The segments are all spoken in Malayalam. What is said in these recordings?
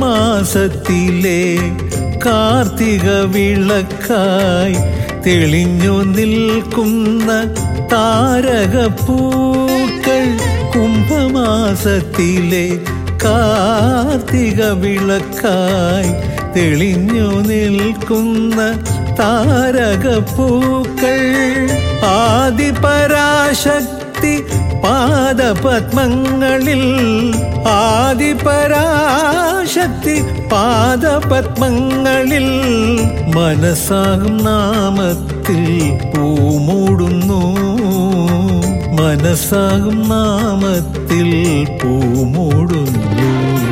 കുംഭമാസത്തിലെ കാർത്തിക വിളക്കായി തെളിഞ്ഞു നിൽക്കുന്ന താരകപ്പൂക്കൾ കുംഭമാസത്തിലെ കാർത്തിക വിളക്കായി തെളിഞ്ഞു നിൽക്കുന്ന താരകപ്പൂക്കൾ ആദിപരാശക്തി പാദപത്മങ്ങളിൽ ആദിപരാശക്തി പാദപത്മങ്ങളിൽ മനസ്സാകും നാമത്തിൽ പൂമൂടുന്നു മനസ്സാകും നാമത്തിൽ പൂമൂടുന്നു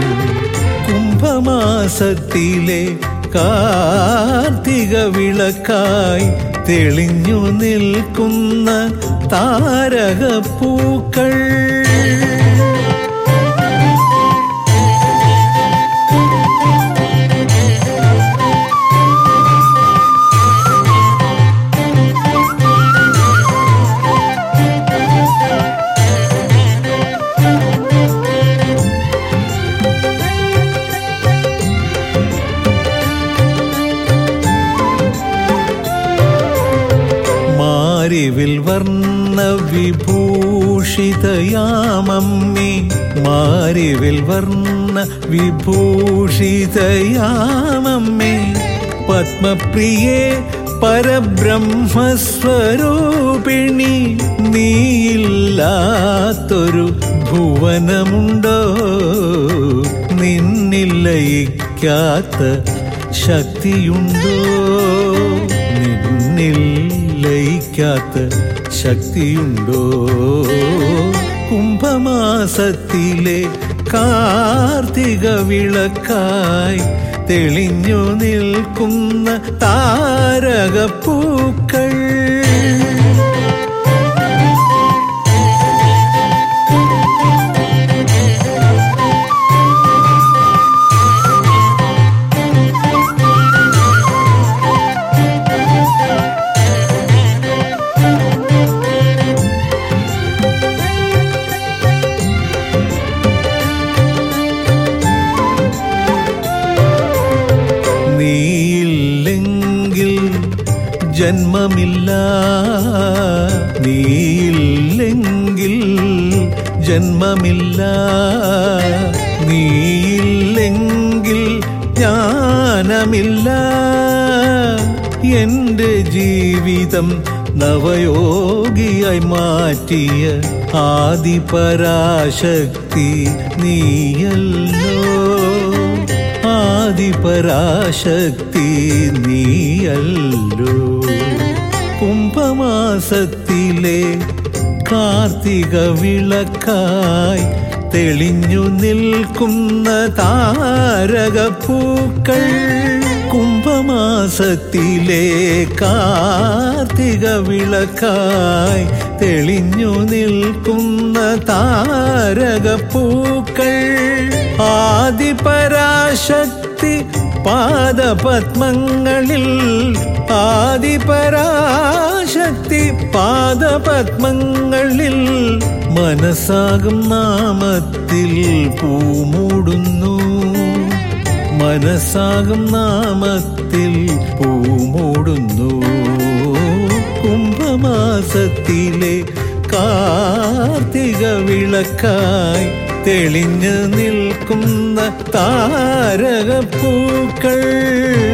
കുംഭമാസത്തിലെ കാർത്തിക വിളക്കായി തെളിഞ്ഞു നിൽക്കുന്ന താരകപ്പൂക്കൾ മാരിവിൽ വർണ്ണ വിഭൂഷിതയാമമ്മേ മാരിവിൽ വർണ്ണ വിഭൂഷിതയാമമ്മേ പത്മപ്രിയേ പരബ്രഹ്മസ്വരൂപിണി നീയില്ലാത്തൊരു ഭുവനമുണ്ടോ നിന്നിൽ ലയിക്കാത്ത ശക്തിയുണ്ടോ നിന്നിൽ ലയിക്കാത്ത ശക്തിയുണ്ടോ കുംഭമാസത്തിലെ കാർത്തിക വിളക്കായി തെളിഞ്ഞു നിൽക്കുന്ന താരകപ്പൂക്കൾ നീയില്ലെങ്കിൽ ജന്മമില്ല നീയില്ലെങ്കിൽ ജന്മമില്ല നീയില്ലെങ്കിൽ ജ്ഞാനമില്ല എൻ്റെ ജീവിതം നവയോഗിയായി മാറ്റിയ ആദിപരാശക്തി നീയല്ലോ ആദിപരാശക്തി നീയല്ലോ കുംഭമാസത്തിലെ കാർത്തിക വിളക്കായി തെളിഞ്ഞു നിൽക്കുന്ന താരകപ്പൂക്കൾ കുംഭമാസത്തിലെ കാർത്തിക വിളക്കായി തെളിഞ്ഞു നിൽക്കുന്ന താരകപ്പൂക്കൾ ആദിപരാശക്തി പാദപത്മങ്ങളിൽ ആദിപരാശക്തി പാദപത്മങ്ങളിൽ മനസ്സാകും നാമത്തിൽ പൂമൂടുന്നു മനസ്സാകും നാമത്തിൽ പൂമൂടുന്നു കുംഭമാസത്തിലെ കാർത്തിക വിളക്കായി തെളിഞ്ഞു നിൽക്കുന്ന താരകപ്പൂക്കൾ